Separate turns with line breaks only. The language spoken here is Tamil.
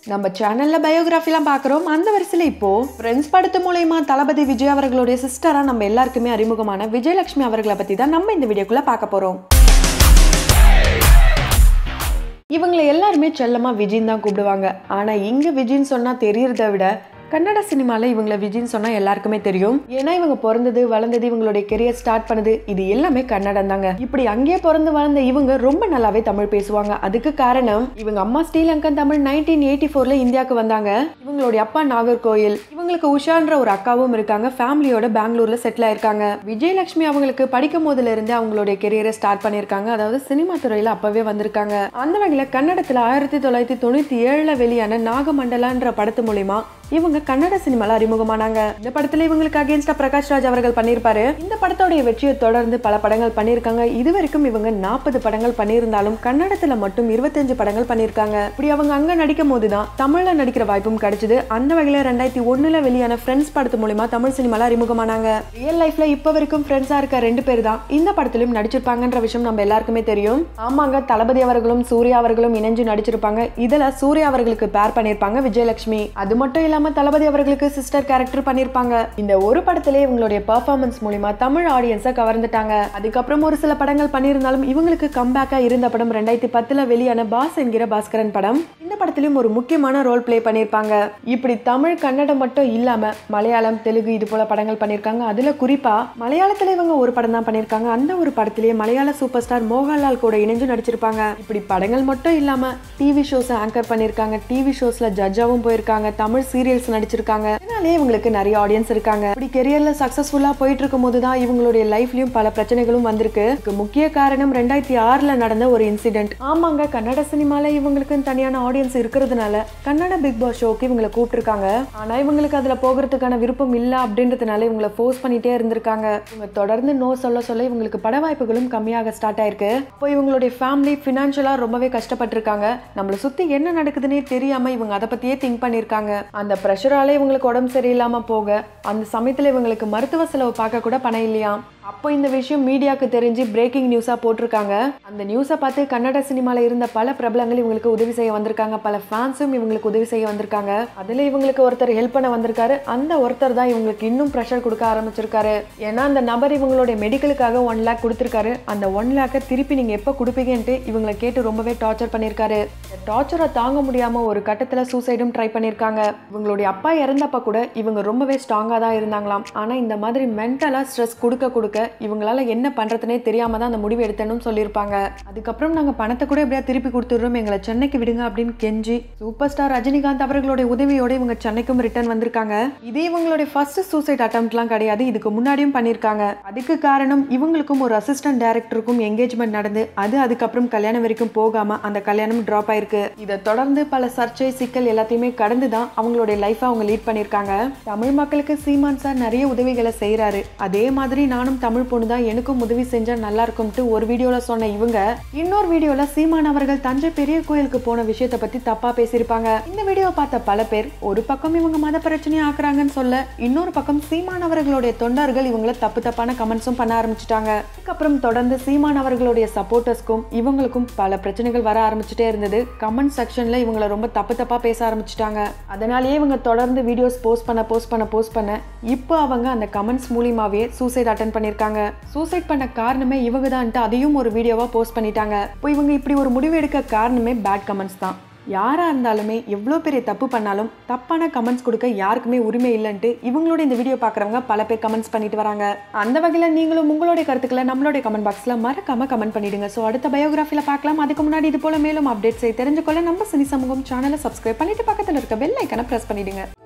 நம்ம சேனல்ல பயோகிராஃபிலாம் பார்க்குறோம் அந்த வரிசையில் இப்போ ஃப்ரெண்ட்ஸ் படத்து மூலயமா தளபதி விஜய் அவர்களுடைய சிஸ்டராக நம்ம எல்லாருக்குமே அறிமுகமான விஜயலட்சுமி அவர்களை பற்றி தான் நம்ம இந்த வீடியோக்குள்ள பார்க்க போகிறோம் இவங்களை எல்லாருமே செல்லமாக விஜின்னு தான் கூப்பிடுவாங்க ஆனால் இங்கே விஜின்னு சொன்னால் தெரியறத விட கன்னட சினிமாவில் இவங்கள விஜின்னு சொன்னால் எல்லாருக்குமே தெரியும் ஏன்னா இவங்க பிறந்தது வளர்ந்தது இவங்களுடைய கெரியர் ஸ்டார்ட் பண்ணது இது எல்லாமே கன்னடம் தாங்க இப்படி அங்கேயே பிறந்து வளர்ந்த இவங்க ரொம்ப நல்லாவே தமிழ் பேசுவாங்க அதுக்கு காரணம் இவங்க அம்மா ஸ்ரீலங்கன் தமிழ் நைன்டீன் எயிட்டி ஃபோர்ல இந்தியாவுக்கு வந்தாங்க இவங்களுடைய அப்பா நாகர்கோயில் இவங்களுக்கு உஷான்ற ஒரு அக்காவும் இருக்காங்க ஃபேமிலியோட பெங்களூர்ல செட்டில் ஆயிருக்காங்க விஜயலட்சுமி அவங்களுக்கு படிக்கும் போதுல இருந்து அவங்களுடைய கெரியரை ஸ்டார்ட் பண்ணியிருக்காங்க அதாவது சினிமா துறையில அப்பவே வந்திருக்காங்க அந்த வகையில கன்னடத்துல ஆயிரத்தி தொள்ளாயிரத்தி தொண்ணூத்தி ஏழுல வெளியான நாகமண்டலான்ற படத்து மூலியமா இவங்க கன்னட சினிமால அறிமுகமானாங்க இந்த படத்துல இவங்களுக்கு அகேன்ஸ்டா பிரகாஷ் ராஜ் அவர்கள் பண்ணியிருப்பாரு இந்த படத்தோடைய வெற்றியை தொடர்ந்து பல படங்கள் பண்ணியிருக்காங்க இது வரைக்கும் இவங்க நாற்பது படங்கள் பண்ணியிருந்தாலும் கன்னடத்துல மட்டும் இருபத்தஞ்சு படங்கள் பண்ணியிருக்காங்க இப்படி அவங்க அங்க நடிக்கும் போதுதான் தமிழ்ல நடிக்கிற வாய்ப்பும் கிடைச்சது அந்த வகையில ரெண்டாயிரத்தி ஒண்ணுல வெளியான ஃப்ரெண்ட்ஸ் படத்து மூலியமா தமிழ் சினிமால அறிமுகமானாங்க ரியல் லைஃப்ல இப்ப வரைக்கும் ஃப்ரெண்ட்ஸா இருக்க ரெண்டு பேர் தான் இந்த படத்திலும் நடிச்சிருப்பாங்கன்ற விஷயம் நம்ம எல்லாருக்குமே தெரியும் ஆமாங்க தளபதி அவர்களும் சூர்யா அவர்களும் இணைஞ்சு நடிச்சிருப்பாங்க இதுல சூர்யா அவர்களுக்கு பேர் பண்ணியிருப்பாங்க விஜயலட்சுமி அது மட்டும் இல்லாம தளபதி அவர்களுக்கு சிஸ்டர் கேரக்டர் பண்ணியிருப்பாங்க இந்த ஒரு படத்திலே இவங்களுடைய பெர்ஃபார்மன்ஸ் மூலியமா தமிழ் ஆடியன்ஸை கவர்ந்துட்டாங்க அதுக்கப்புறம் ஒரு சில படங்கள் பண்ணியிருந்தாலும் இவங்களுக்கு கம்பேக்கா இருந்த படம் ரெண்டாயிரத்தி பத்துல வெளியான பாஸ் என்கிற பாஸ்கரன் படம் இந்த படத்திலும் ஒரு முக்கியமான ரோல் ப்ளே பண்ணியிருப்பாங்க இப்படி தமிழ் கன்னடம் மட்டும் இல்லாம மலையாளம் தெலுங்கு இது போல படங்கள் பண்ணியிருக்காங்க அதுல குறிப்பா மலையாளத்துல இவங்க ஒரு படம் தான் பண்ணியிருக்காங்க அந்த ஒரு படத்திலேயே மலையாள சூப்பர் ஸ்டார் மோகன்லால் கூட இணைஞ்சு நடிச்சிருப்பாங்க இப்படி படங்கள் மட்டும் இல்லாம டிவி ஷோஸ் ஆங்கர் பண்ணியிருக்காங்க டிவி ஷோஸ்ல ஜட்ஜாவும் போயிருக்காங்க தமிழ் சீரியல்ஸ் நடிச்சிருக்காங்க இதனாலே இவங்களுக்கு நிறைய ஆடியன்ஸ் இருக்காங்க இப்படி கெரியர்ல சக்சஸ்ஃபுல்லா போயிட்டு இருக்கும் போது தான் இவங்களுடைய லைஃப்லயும் பல பிரச்சனைகளும் வந்திருக்கு இதுக்கு முக்கிய காரணம் ரெண்டாயிரத்தி ஆறுல நடந்த ஒரு இன்சிடென்ட் ஆமாங்க கன்னட சினிமால இவங்களுக்கு தனியான ஆடியன்ஸ் இருக்கிறதுனால கன்னட பிக் பாஸ் ஷோக்கு இவங்களை கூப்பிட்டுருக்காங்க ஆனா இவங்களுக்கு அதுல போகிறதுக்கான விருப்பம் இல்ல அப்படின்றதுனால இவங்களை ஃபோர்ஸ் பண்ணிட்டே இருந்திருக்காங்க இவங்க தொடர்ந்து நோ சொல்ல சொல்ல இவங்களுக்கு பட வாய்ப்புகளும் கம்மியாக ஸ்டார்ட் ஆயிருக்கு இப்போ இவங்களுடைய ஃபேமிலி ஃபினான்ஷியலா ரொம்பவே கஷ்டப்பட்டிருக்காங்க நம்மளை சுத்தி என்ன நடக்குதுன்னே தெரியாம இவங்க அதை பத்தியே திங்க் பண்ணிருக்காங்க அந்த ப்ரெஷரால இவங்களுக்கு உடம்பு சரியில்லாம போக அந்த சமயத்துல இவங்களுக்கு மருத்துவ செலவு பார்க்க கூட பணம் இல்லையாம் அப்போ இந்த விஷயம் மீடியாவுக்கு தெரிஞ்சு பிரேக்கிங் நியூஸாக போட்டிருக்காங்க அந்த நியூஸை பார்த்து கன்னட சினிமாவில் இருந்த பல பிரபலங்கள் இவங்களுக்கு உதவி செய்ய வந்திருக்காங்க பல ஃபேன்ஸும் இவங்களுக்கு உதவி செய்ய வந்திருக்காங்க அதில் இவங்களுக்கு ஒருத்தர் ஹெல்ப் பண்ண வந்திருக்காரு அந்த ஒருத்தர் தான் இவங்களுக்கு இன்னும் ப்ரெஷர் கொடுக்க ஆரம்பிச்சிருக்காரு ஏன்னா அந்த நபர் இவங்களுடைய மெடிக்கலுக்காக ஒன் லேக் கொடுத்துருக்காரு அந்த ஒன் லேக்கை திருப்பி நீங்கள் எப்போ கொடுப்பீங்கன்ட்டு இவங்களை கேட்டு ரொம்பவே டார்ச்சர் பண்ணியிருக்காரு இந்த டார்ச்சரை தாங்க முடியாமல் ஒரு கட்டத்தில் சூசைடும் ட்ரை பண்ணியிருக்காங்க இவங்களுடைய அப்பா இறந்தப்ப கூட இவங்க ரொம்பவே ஸ்ட்ராங்காக தான் இருந்தாங்களாம் ஆனால் இந்த மாதிரி மென்டலாக ஸ்ட்ரெஸ் கொடுக்க கொடுக்க இவங்களால என்ன பண்றதுனே தெரியாம தான் அந்த முடிவு எடுத்தேன்னு சொல்லியிருப்பாங்க அதுக்கப்புறம் நாங்க பணத்தை கூட எப்படியா திருப்பி கொடுத்துடுறோம் எங்களை சென்னைக்கு விடுங்க அப்படின்னு கெஞ்சி சூப்பர் ஸ்டார் ரஜினிகாந்த் அவர்களுடைய உதவியோட இவங்க சென்னைக்கும் ரிட்டர்ன் வந்திருக்காங்க இது இவங்களுடைய ஃபர்ஸ்ட் சூசைட் அட்டம்ப்ட்லாம் கிடையாது இதுக்கு முன்னாடியும் பண்ணியிருக்காங்க அதுக்கு காரணம் இவங்களுக்கும் ஒரு அசிஸ்டன்ட் டைரக்டருக்கும் என்கேஜ்மெண்ட் நடந்து அது அதுக்கப்புறம் கல்யாணம் வரைக்கும் போகாம அந்த கல்யாணம் டிராப் ஆயிருக்கு இதை தொடர்ந்து பல சர்ச்சை சிக்கல் எல்லாத்தையுமே கடந்து தான் அவங்களுடைய லைஃபை அவங்க லீட் பண்ணியிருக்காங்க தமிழ் மக்களுக்கு சீமான் சார் நிறைய உதவிகளை செய்கிறாரு அதே மாதிரி நானும் தமிழ் பொண்ணு தான் எனக்கும் உதவி செஞ்சா நல்லா இருக்கும்ட்டு ஒரு வீடியோல சொன்ன இவங்க இன்னொரு வீடியோல சீமான் அவர்கள் தஞ்சை பெரிய கோயிலுக்கு போன விஷயத்தை பத்தி தப்பா பேசியிருப்பாங்க இந்த வீடியோவை பார்த்த பல பேர் ஒரு பக்கம் இவங்க மத பிரச்சனையை ஆக்குறாங்கன்னு சொல்ல இன்னொரு பக்கம் சீமான் அவர்களுடைய தொண்டர்கள் இவங்கள தப்பு தப்பான கமெண்ட்ஸும் பண்ண ஆரம்பிச்சிட்டாங்க அதுக்கப்புறம் தொடர்ந்து சீமான் அவர்களுடைய சப்போர்ட்டர்ஸ்க்கும் இவங்களுக்கும் பல பிரச்சனைகள் வர ஆரம்பிச்சுட்டே இருந்தது கமெண்ட் செக்ஷன்ல இவங்கள ரொம்ப தப்பு தப்பா பேச ஆரம்பிச்சிட்டாங்க அதனாலேயே இவங்க தொடர்ந்து வீடியோஸ் போஸ்ட் பண்ண போஸ்ட் பண்ண போஸ்ட் பண்ண இப்போ அவங்க அந்த கமெண்ட்ஸ் மூலியமாவே சூசைட் அட்டன் பண்ணியிருக்காங்க சூசைட் பண்ண காரணமே இவங்க தான்ட்டு அதையும் ஒரு வீடியோவா போஸ்ட் பண்ணிட்டாங்க இப்போ இவங்க இப்படி ஒரு முடிவு எடுக்க காரணமே பேட் கமெண்ட்ஸ் தான் யாராக இருந்தாலுமே எவ்வளோ பெரிய தப்பு பண்ணாலும் தப்பான கமெண்ட்ஸ் கொடுக்க யாருக்குமே உரிமை இல்லைன்ட்டு இவங்களோட இந்த வீடியோ பார்க்குறவங்க பல பேர் கமெண்ட்ஸ் பண்ணிட்டு வராங்க அந்த வகையில் நீங்களும் உங்களுடைய கருத்துக்களை நம்மளுடைய கமெண்ட் பாக்ஸில் மறக்காம கமெண்ட் பண்ணிடுங்க ஸோ அடுத்த பயோகிராஃபியில் பார்க்கலாம் அதுக்கு முன்னாடி இது போல மேலும் அப்டேட்ஸை தெரிஞ்சுக்கொள்ள நம்ம சினி சமூகம் சேனலை சப்ஸ்கிரைப் பண்ணிட்டு பக்கத்தில் இருக்க பெல் ஐக்கனை ப்ரெஸ் பண்ணிடுங்க